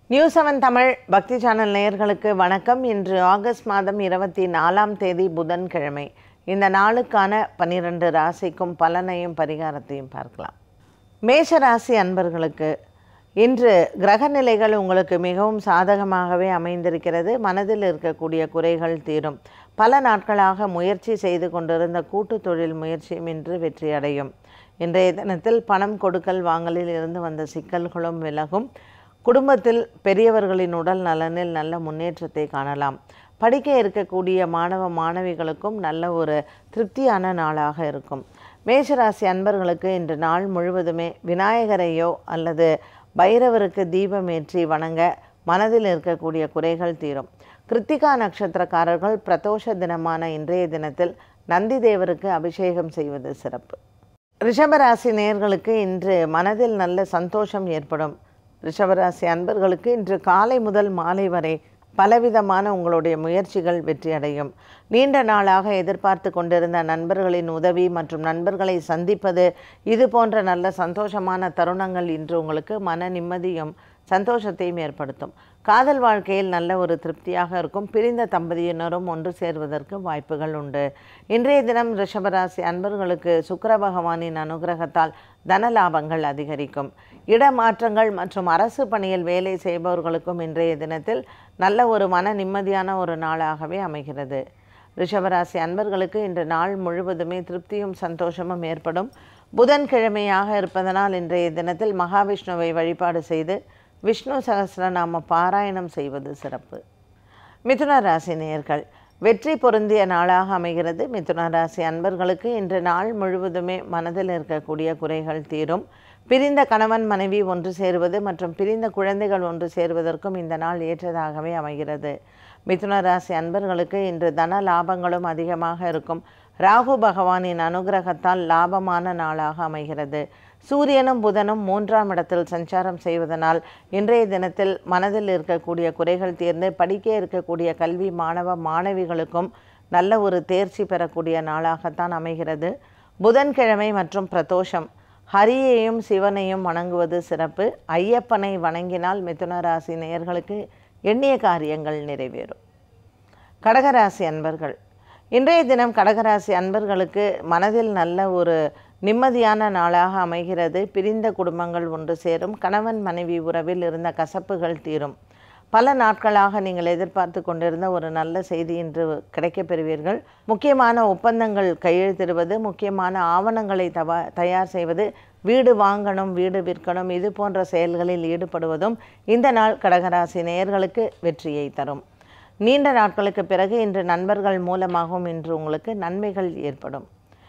news seven Tamil பக்தி channel நேயர்களுக்கு வணக்கம் இன்று ஆகஸ்ட் மாதம் இருபத்தி நாலாம் தேதி புதன்கிழமை இந்த நாளுக்கான பன்னிரண்டு ராசிக்கும் பலனையும் பரிகாரத்தையும் பார்க்கலாம் மேஷ ராசி அன்பர்களுக்கு இன்று கிரக நிலைகள் உங்களுக்கு மிகவும் சாதகமாகவே அமைந்திருக்கிறது மனதில் இருக்கக்கூடிய குறைகள் தீரும் பல நாட்களாக முயற்சி செய்து கொண்டிருந்த கூட்டு தொழில் முயற்சியும் இன்று வெற்றியடையும் இன்றைய தினத்தில் பணம் கொடுக்கல் வாங்கலில் இருந்து வந்த சிக்கல்களும் விலகும் குடும்பத்தில் பெரியவர்களின் உடல் நலனில் நல்ல முன்னேற்றத்தை காணலாம் படிக்க இருக்கக்கூடிய மாணவ மாணவிகளுக்கும் நல்ல ஒரு திருப்தியான நாளாக இருக்கும் மேஷராசி அன்பர்களுக்கு இன்று நாள் முழுவதுமே விநாயகரையோ அல்லது பைரவருக்கு தீபமேற்றி வணங்க மனதில் இருக்கக்கூடிய குறைகள் தீரும் கிருத்திகா நட்சத்திரக்காரர்கள் பிரதோஷ தினமான இன்றைய தினத்தில் நந்தி தேவருக்கு அபிஷேகம் செய்வது சிறப்பு ரிஷபராசி நேயர்களுக்கு இன்று மனதில் நல்ல சந்தோஷம் ஏற்படும் ரிஷபராசி அன்பர்களுக்கு இன்று காலை முதல் மாலை வரை பலவிதமான உங்களுடைய முயற்சிகள் வெற்றியடையும் நீண்ட நாளாக எதிர்பார்த்து கொண்டிருந்த நண்பர்களின் உதவி மற்றும் நண்பர்களை சந்திப்பது இது போன்ற நல்ல சந்தோஷமான தருணங்கள் இன்று உங்களுக்கு மன நிம்மதியும் சந்தோஷத்தையும் ஏற்படுத்தும் காதல் வாழ்க்கையில் நல்ல ஒரு திருப்தியாக இருக்கும் பிரிந்த தம்பதியினரும் ஒன்று சேர்வதற்கு வாய்ப்புகள் உண்டு இன்றைய தினம் ரிஷபராசி அன்பர்களுக்கு சுக்கிர பகவானின் அனுகிரகத்தால் தன லாபங்கள் அதிகரிக்கும் இடமாற்றங்கள் மற்றும் அரசு பணியில் வேலை செய்பவர்களுக்கும் இன்றைய தினத்தில் நல்ல ஒரு மன நிம்மதியான ஒரு நாளாகவே அமைகிறது ரிஷபராசி அன்பர்களுக்கு இன்று நாள் முழுவதுமே திருப்தியும் சந்தோஷமும் ஏற்படும் புதன்கிழமையாக இருப்பதனால் இன்றைய தினத்தில் மகாவிஷ்ணுவை வழிபாடு செய்து விஷ்ணு சகஸ்ரநாம பாராயணம் செய்வது சிறப்பு மிதுன ராசி நேயர்கள் வெற்றி பொருந்திய நாளாக அமைகிறது மிதுன ராசி அன்பர்களுக்கு இன்று நாள் முழுவதுமே மனதில் இருக்கக்கூடிய குறைகள் தீரும் பிரிந்த கணவன் மனைவி ஒன்று சேருவது மற்றும் பிரிந்த குழந்தைகள் ஒன்று சேருவதற்கும் இந்த நாள் ஏற்றதாகவே அமைகிறது மிதுன ராசி அன்பர்களுக்கு இன்று தன லாபங்களும் அதிகமாக இருக்கும் ராகு பகவானின் அனுகிரகத்தால் லாபமான நாளாக அமைகிறது சூரியனும் புதனும் மூன்றாம் இடத்தில் சஞ்சாரம் செய்வதனால் இன்றைய தினத்தில் மனதில் இருக்கக்கூடிய குறைகள் தீர்ந்து படிக்க இருக்கக்கூடிய கல்வி மாணவ மாணவிகளுக்கும் நல்ல ஒரு தேர்ச்சி பெறக்கூடிய நாளாகத்தான் அமைகிறது புதன்கிழமை மற்றும் பிரதோஷம் ஹரியையும் சிவனையும் வணங்குவது சிறப்பு ஐயப்பனை வணங்கினால் மிதுன ராசி நேயர்களுக்கு எண்ணிய காரியங்கள் நிறைவேறும் கடகராசி அன்பர்கள் இன்றைய தினம் கடகராசி அன்பர்களுக்கு மனதில் நல்ல ஒரு நிம்மதியான நாளாக அமைகிறது பிரிந்த குடும்பங்கள் ஒன்று சேரும் கணவன் மனைவி உறவில் இருந்த கசப்புகள் தீரும் பல நாட்களாக நீங்கள் எதிர்பார்த்து கொண்டிருந்த ஒரு நல்ல செய்தி இன்று கிடைக்கப் பெறுவீர்கள் முக்கியமான ஒப்பந்தங்கள் கையெழுத்திடுவது முக்கியமான ஆவணங்களை தவ தயார் செய்வது வீடு வாங்கணும் வீடு விற்கணும் இது போன்ற செயல்களில் ஈடுபடுவதும் இந்த நாள் கடகராசி நேயர்களுக்கு வெற்றியை தரும் நீண்ட நாட்களுக்கு பிறகு இன்று நண்பர்கள் மூலமாகவும் இன்று உங்களுக்கு நன்மைகள் ஏற்படும்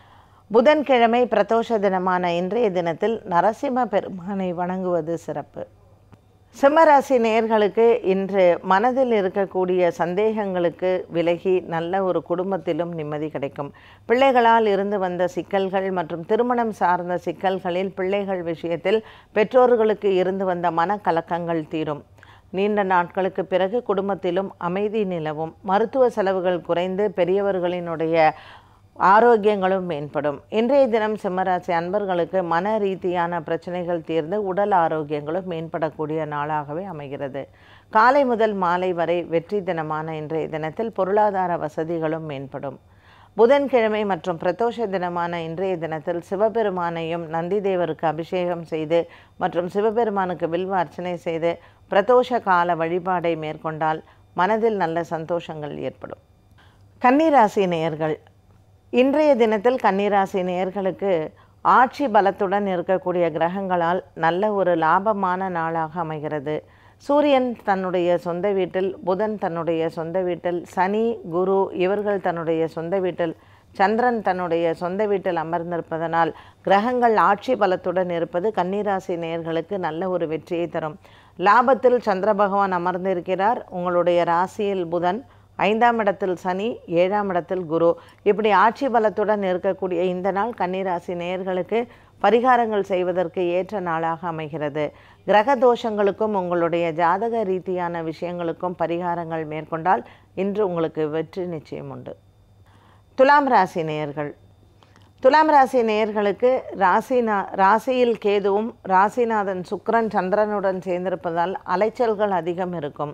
புதன்கிழமை பிரதோஷ தினமான இன்றைய தினத்தில் நரசிம்ம பெருமானை வணங்குவது சிறப்பு சிம்மராசி நேயர்களுக்கு இன்று மனதில் இருக்கக்கூடிய சந்தேகங்களுக்கு விலகி நல்ல ஒரு குடும்பத்திலும் நிம்மதி கிடைக்கும் பிள்ளைகளால் இருந்து வந்த சிக்கல்கள் மற்றும் திருமணம் சார்ந்த சிக்கல்களில் பிள்ளைகள் விஷயத்தில் பெற்றோர்களுக்கு இருந்து வந்த மனக்கலக்கங்கள் தீரும் நீண்ட நாட்களுக்கு பிறகு குடும்பத்திலும் அமைதி நிலவும் மருத்துவ செலவுகள் குறைந்து பெரியவர்களினுடைய ஆரோக்கியங்களும் மேம்படும் இன்றைய தினம் சிம்மராசி அன்பர்களுக்கு மன ரீதியான பிரச்சனைகள் தீர்ந்து உடல் ஆரோக்கியங்களும் மேம்படக்கூடிய நாளாகவே அமைகிறது காலை முதல் மாலை வரை வெற்றி தினமான இன்றைய தினத்தில் பொருளாதார வசதிகளும் மேம்படும் புதன்கிழமை மற்றும் பிரதோஷ தினமான இன்றைய தினத்தில் சிவபெருமானையும் நந்திதேவருக்கு அபிஷேகம் செய்து மற்றும் சிவபெருமானுக்கு வில்வ அர்ச்சனை செய்து பிரதோஷ கால வழிபாடை மேற்கொண்டால் மனதில் நல்ல சந்தோஷங்கள் ஏற்படும் கன்னிராசி நேயர்கள் இன்றைய தினத்தில் கன்னிராசி நேயர்களுக்கு ஆட்சி பலத்துடன் இருக்கக்கூடிய கிரகங்களால் நல்ல ஒரு லாபமான நாளாக அமைகிறது சூரியன் தன்னுடைய சொந்த வீட்டில் புதன் தன்னுடைய சொந்த வீட்டில் சனி குரு இவர்கள் தன்னுடைய சொந்த வீட்டில் சந்திரன் தன்னுடைய சொந்த வீட்டில் அமர்ந்திருப்பதனால் கிரகங்கள் ஆட்சி பலத்துடன் இருப்பது கன்னிராசி நேயர்களுக்கு நல்ல ஒரு வெற்றியை தரும் லாபத்தில் சந்திர பகவான் அமர்ந்திருக்கிறார் உங்களுடைய ராசியில் புதன் ஐந்தாம் இடத்தில் சனி ஏழாம் இடத்தில் குரு இப்படி ஆட்சி பலத்துடன் இருக்கக்கூடிய இந்த நாள் கன்னிராசி நேயர்களுக்கு பரிகாரங்கள் செய்வதற்கு ஏற்ற நாளாக அமைகிறது கிரக தோஷங்களுக்கும் உங்களுடைய ஜாதக ரீதியான விஷயங்களுக்கும் பரிகாரங்கள் மேற்கொண்டால் இன்று உங்களுக்கு வெற்றி நிச்சயம் உண்டு துலாம் ராசி நேயர்கள் துலாம் ராசி நேயர்களுக்கு ராசினா ராசியில் கேதுவும் ராசிநாதன் சுக்கிரன் சந்திரனுடன் சேர்ந்திருப்பதால் அலைச்சல்கள் அதிகம் இருக்கும்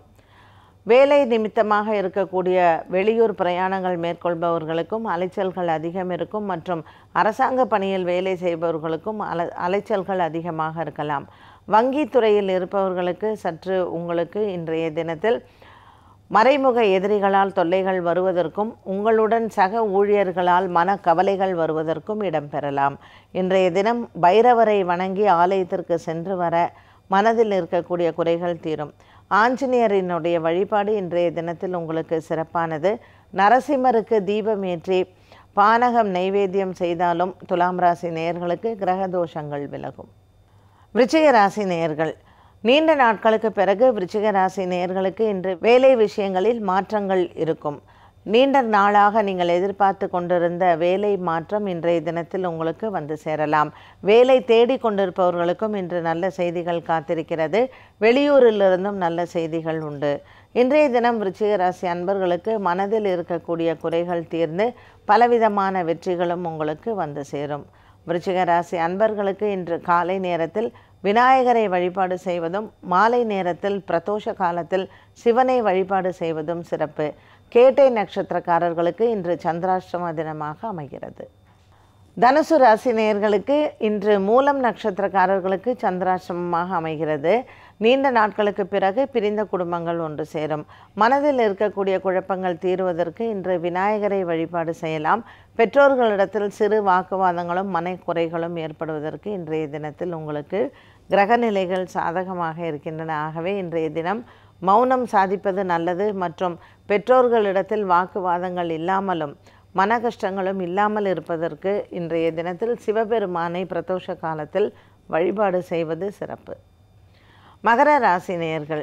வேலை நிமித்தமாக இருக்கக்கூடிய வெளியூர் பிரயாணங்கள் மேற்கொள்பவர்களுக்கும் அலைச்சல்கள் அதிகம் இருக்கும் மற்றும் அரசாங்க பணியில் வேலை செய்பவர்களுக்கும் அல அலைச்சல்கள் அதிகமாக இருக்கலாம் வங்கித் துறையில் இருப்பவர்களுக்கு சற்று உங்களுக்கு இன்றைய தினத்தில் மறைமுக எதிரிகளால் தொல்லைகள் வருவதற்கும் உங்களுடன் சக ஊழியர்களால் மன கவலைகள் வருவதற்கும் இடம்பெறலாம் இன்றைய தினம் பைரவரை வணங்கி ஆலயத்திற்கு சென்று வர மனதில் இருக்கக்கூடிய குறைகள் தீரும் ஆஞ்சநேயரினுடைய வழிபாடு இன்றைய தினத்தில் உங்களுக்கு சிறப்பானது நரசிம்மருக்கு தீபம் ஏற்றி பானகம் நைவேத்தியம் செய்தாலும் துலாம் ராசி நேயர்களுக்கு கிரக தோஷங்கள் விலகும் விருச்சிக ராசி நேயர்கள் நீண்ட நாட்களுக்கு பிறகு விருச்சிக ராசி நேயர்களுக்கு இன்று வேலை விஷயங்களில் மாற்றங்கள் இருக்கும் நீண்ட நாளாக நீங்கள் எதிர்பார்த்து கொண்டிருந்த வேலை மாற்றம் இன்றைய தினத்தில் உங்களுக்கு வந்து சேரலாம் வேலை தேடி கொண்டிருப்பவர்களுக்கும் இன்று நல்ல செய்திகள் காத்திருக்கிறது வெளியூரிலிருந்தும் நல்ல செய்திகள் உண்டு இன்றைய தினம் விருச்சிக ராசி அன்பர்களுக்கு மனதில் இருக்கக்கூடிய குறைகள் தீர்ந்து பலவிதமான வெற்றிகளும் உங்களுக்கு வந்து சேரும் விருச்சிக ராசி அன்பர்களுக்கு இன்று காலை நேரத்தில் விநாயகரை வழிபாடு செய்வதும் மாலை நேரத்தில் பிரதோஷ காலத்தில் சிவனை வழிபாடு செய்வதும் சிறப்பு கேட்டை நட்சத்திரக்காரர்களுக்கு இன்று சந்திராஷ்டம தினமாக அமைகிறது தனுசு ராசி நேயர்களுக்கு இன்று மூலம் நட்சத்திரக்காரர்களுக்கு சந்திராசிரமமாக அமைகிறது நீண்ட நாட்களுக்கு பிறகு பிரிந்த குடும்பங்கள் ஒன்று சேரும் மனதில் இருக்கக்கூடிய குழப்பங்கள் தீர்வதற்கு இன்று விநாயகரை வழிபாடு செய்யலாம் பெற்றோர்களிடத்தில் சிறு வாக்குவாதங்களும் மனக்குறைகளும் ஏற்படுவதற்கு இன்றைய தினத்தில் உங்களுக்கு கிரக நிலைகள் சாதகமாக இருக்கின்றன ஆகவே இன்றைய தினம் மௌனம் சாதிப்பது நல்லது மற்றும் பெற்றோர்களிடத்தில் வாக்குவாதங்கள் இல்லாமலும் மன கஷ்டங்களும் இல்லாமல் இருப்பதற்கு இன்றைய தினத்தில் சிவபெருமானை பிரதோஷ காலத்தில் வழிபாடு செய்வது சிறப்பு மகர ராசி நேயர்கள்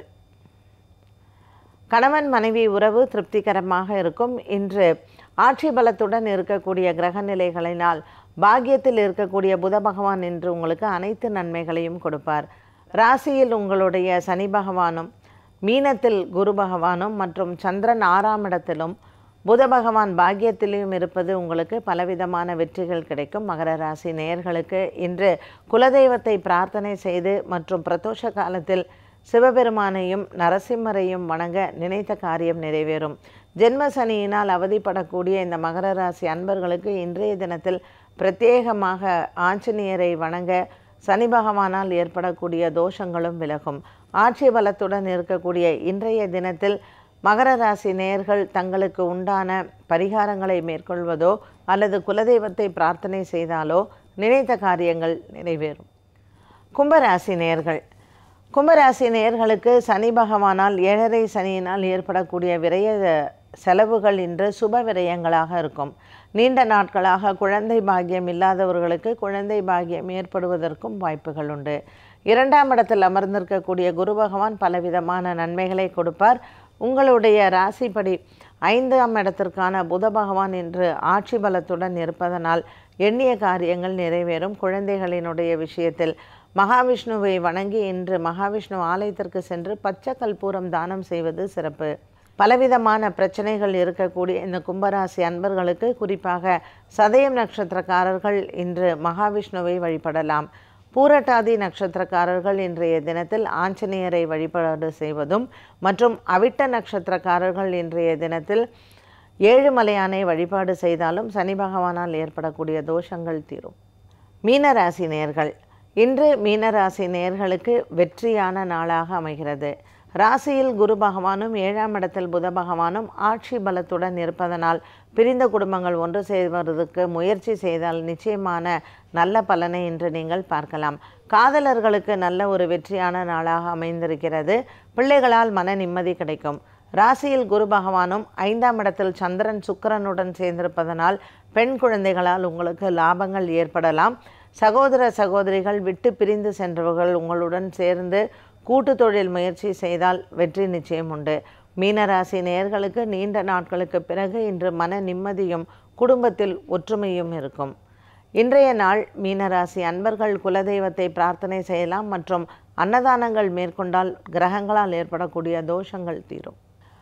கணவன் மனைவி உறவு திருப்திகரமாக இருக்கும் இன்று ஆட்சி பலத்துடன் இருக்கக்கூடிய கிரக நிலைகளினால் பாக்கியத்தில் இருக்கக்கூடிய புத பகவான் இன்று உங்களுக்கு அனைத்து நன்மைகளையும் கொடுப்பார் ராசியில் உங்களுடைய சனி பகவானும் மீனத்தில் குரு பகவானும் மற்றும் சந்திரன் ஆறாம் இடத்திலும் புத பகவான் பாக்கியத்திலையும் இருப்பது உங்களுக்கு பலவிதமான வெற்றிகள் கிடைக்கும் மகர ராசி நேயர்களுக்கு இன்று குலதெய்வத்தை பிரார்த்தனை செய்து மற்றும் பிரதோஷ காலத்தில் சிவபெருமானையும் நரசிம்மரையும் வணங்க நினைத்த காரியம் நிறைவேறும் ஜென்ம சனியினால் அவதிப்படக்கூடிய இந்த மகர ராசி அன்பர்களுக்கு இன்றைய தினத்தில் பிரத்யேகமாக ஆஞ்சநேயரை வணங்க சனி பகவானால் ஏற்படக்கூடிய தோஷங்களும் விலகும் ஆட்சி பலத்துடன் இருக்கக்கூடிய இன்றைய தினத்தில் மகர ராசி நேயர்கள் தங்களுக்கு உண்டான பரிகாரங்களை மேற்கொள்வதோ அல்லது குலதெய்வத்தை பிரார்த்தனை செய்தாலோ நினைத்த காரியங்கள் நிறைவேறும் கும்பராசி நேயர்கள் கும்பராசி நேயர்களுக்கு சனி பகவானால் ஏழரை சனியினால் ஏற்படக்கூடிய விரய செலவுகள் இன்று சுப விரயங்களாக இருக்கும் நீண்ட நாட்களாக குழந்தை பாக்கியம் இல்லாதவர்களுக்கு குழந்தை பாக்கியம் ஏற்படுவதற்கும் வாய்ப்புகள் உண்டு இரண்டாம் இடத்தில் அமர்ந்திருக்கக்கூடிய குரு பகவான் பலவிதமான நன்மைகளை கொடுப்பார் உங்களுடைய ராசிப்படி ஐந்தாம் இடத்திற்கான புத பகவான் இன்று ஆட்சி பலத்துடன் இருப்பதனால் எண்ணிய காரியங்கள் நிறைவேறும் குழந்தைகளினுடைய விஷயத்தில் மகாவிஷ்ணுவை வணங்கி இன்று மகாவிஷ்ணு ஆலயத்திற்கு சென்று பச்சை கற்பூரம் தானம் செய்வது சிறப்பு பலவிதமான பிரச்சனைகள் இருக்கக்கூடிய இந்த கும்பராசி அன்பர்களுக்கு குறிப்பாக சதயம் நட்சத்திரக்காரர்கள் இன்று மகாவிஷ்ணுவை வழிபடலாம் பூரட்டாதி நட்சத்திரக்காரர்கள் இன்றைய தினத்தில் ஆஞ்சநேயரை வழிபாடு செய்வதும் மற்றும் அவிட்ட நட்சத்திரக்காரர்கள் இன்றைய தினத்தில் ஏழுமலையானை வழிபாடு செய்தாலும் சனி பகவானால் ஏற்படக்கூடிய தோஷங்கள் தீரும் மீனராசி நேர்கள் இன்று மீனராசி நேர்களுக்கு வெற்றியான நாளாக அமைகிறது ராசியில் குரு பகவானும் ஏழாம் இடத்தில் புத பகவானும் ஆட்சி பலத்துடன் இருப்பதனால் பிரிந்த குடும்பங்கள் ஒன்று சேர்வதற்கு முயற்சி செய்தால் நிச்சயமான நல்ல பலனை இன்று நீங்கள் பார்க்கலாம் காதலர்களுக்கு நல்ல ஒரு வெற்றியான நாளாக அமைந்திருக்கிறது பிள்ளைகளால் மன நிம்மதி கிடைக்கும் ராசியில் குரு பகவானும் ஐந்தாம் இடத்தில் சந்திரன் சுக்கிரனுடன் சேர்ந்திருப்பதனால் பெண் குழந்தைகளால் உங்களுக்கு லாபங்கள் ஏற்படலாம் சகோதர சகோதரிகள் விட்டு பிரிந்து சென்றவர்கள் உங்களுடன் சேர்ந்து கூட்டு தொழில் முயற்சி செய்தால் வெற்றி நிச்சயம் உண்டு மீனராசி நேயர்களுக்கு நீண்ட நாட்களுக்கு பிறகு இன்று மன நிம்மதியும் குடும்பத்தில் ஒற்றுமையும் இருக்கும் இன்றைய நாள் மீனராசி அன்பர்கள் குலதெய்வத்தை பிரார்த்தனை செய்யலாம் மற்றும் அன்னதானங்கள் மேற்கொண்டால் கிரகங்களால் ஏற்படக்கூடிய தோஷங்கள் தீரும்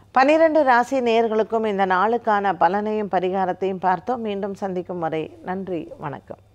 பனிரெண்டு ராசி நேயர்களுக்கும் இந்த நாளுக்கான பலனையும் பரிகாரத்தையும் பார்த்தோம் மீண்டும் சந்திக்கும் வரை நன்றி வணக்கம்